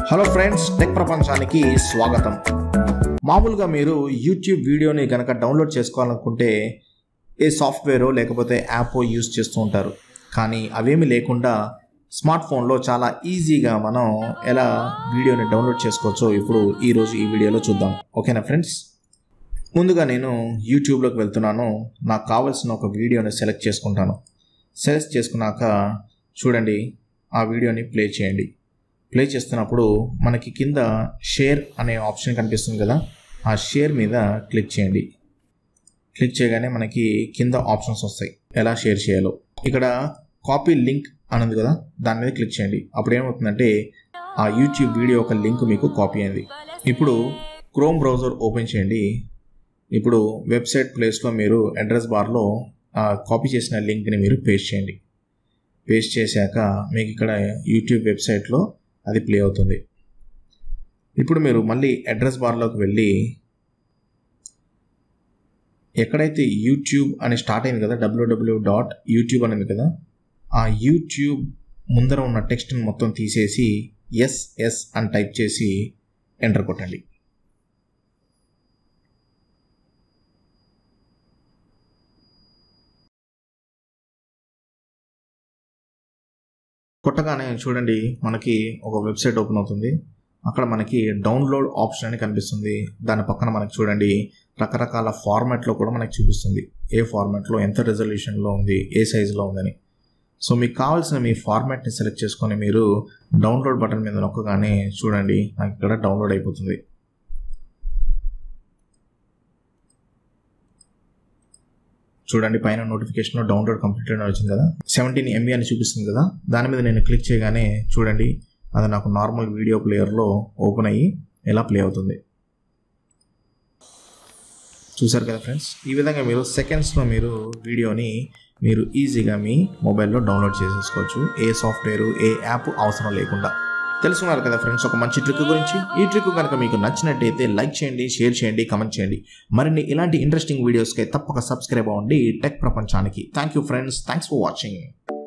hello friends tech ప్రపంచానికి స్వాగతం మామూలుగా మీరు యూట్యూబ్ వీడియోని కనుక డౌన్లోడ్ చేసుకోవాలనుకుంటే ఏ సాఫ్ట్వేరో లేకపోతే యాపో యూస్ చేస్తూ ఉంటారు కానీ అవేమి లేకుండా స్మార్ట్ ఫోన్లో చాలా ఈజీగా మనం ఎలా వీడియోని డౌన్లోడ్ చేసుకోవచ్చో ఇప్పుడు ఈరోజు ఈ వీడియోలో చూద్దాం ఓకేనా ఫ్రెండ్స్ ముందుగా నేను యూట్యూబ్లోకి వెళ్తున్నాను నాకు కావాల్సిన ఒక వీడియోని సెలెక్ట్ చేసుకుంటాను సెలెక్ట్ చేసుకున్నాక చూడండి ఆ వీడియోని ప్లే చేయండి ప్లే చేస్తున్నప్పుడు మనకి కింద షేర్ అనే ఆప్షన్ కనిపిస్తుంది కదా ఆ షేర్ మీద క్లిక్ చేయండి క్లిక్ చేయగానే మనకి కింద ఆప్షన్స్ వస్తాయి ఎలా షేర్ చేయాలో ఇక్కడ కాపీ లింక్ అన్నది కదా దాని మీద క్లిక్ చేయండి అప్పుడు ఏమవుతుందంటే ఆ యూట్యూబ్ వీడియో ఒక లింక్ మీకు కాపీ అయింది ఇప్పుడు క్రోమ్ బ్రౌజర్ ఓపెన్ చేయండి ఇప్పుడు వెబ్సైట్ ప్లేస్లో మీరు అడ్రస్ బార్లో ఆ కాపీ చేసిన లింక్ని మీరు పేస్ట్ చేయండి పేస్ట్ చేశాక మీకు ఇక్కడ యూట్యూబ్ వెబ్సైట్లో అది ప్లే అవుతుంది ఇప్పుడు మీరు మళ్ళీ అడ్రస్ బార్లోకి వెళ్ళి ఎక్కడైతే యూట్యూబ్ అని స్టార్ట్ అయింది కదా డబ్ల్యూడబ్ల్యూ డాట్ యూట్యూబ్ అనేది కదా ఆ యూట్యూబ్ ముందర ఉన్న టెక్స్ట్ని మొత్తం తీసేసి ఎస్ ఎస్ అని టైప్ చేసి ఎంటర్ కొట్టండి కొట్టగానే చూడండి మనకి ఒక వెబ్సైట్ ఓపెన్ అవుతుంది అక్కడ మనకి డౌన్లోడ్ ఆప్షన్ అని కనిపిస్తుంది దాని పక్కన మనకి చూడండి రకరకాల ఫార్మాట్లో కూడా మనకి చూపిస్తుంది ఏ ఫార్మాట్లో ఎంత రెజల్యూషన్లో ఉంది ఏ సైజులో ఉందని సో మీకు కావాల్సిన మీ ఫార్మాట్ని సెలెక్ట్ చేసుకొని మీరు డౌన్లోడ్ బటన్ మీద నొక్కగానే చూడండి నాకు ఇక్కడ డౌన్లోడ్ అయిపోతుంది చూడండి పైన నోటిఫికేషన్లో డౌన్లోడ్ కంప్లీట్ అని వచ్చింది కదా సెవెంటీన్ ఎంబీ అని చూపిస్తుంది కదా దాని మీద నేను క్లిక్ చేయగానే చూడండి అది నాకు నార్మల్ వీడియో ప్లేయర్లో ఓపెన్ అయ్యి ఎలా ప్లే అవుతుంది చూసారు కదా ఫ్రెండ్స్ ఈ విధంగా మీరు సెకండ్స్లో మీరు వీడియోని మీరు ఈజీగా మీ మొబైల్లో డౌన్లోడ్ చేసేసుకోవచ్చు ఏ సాఫ్ట్వేర్ ఏ యాప్ అవసరం లేకుండా తెలుసుకున్నారు కదా ఫ్రెండ్స్ ఒక మంచి ట్రిక్ గురించి ఈ ట్రిక్ కనుక మీకు నచ్చినట్టయితే లైక్ చేయండి షేర్ చేయండి కమెంట్ చేయండి మరిన్ని ఇలాంటి ఇంట్రెస్టింగ్ వీడియోస్కి తప్పక సబ్స్క్రైబ్ అవ్వండి టెక్ ప్రపంచానికి thank you friends thanks for watching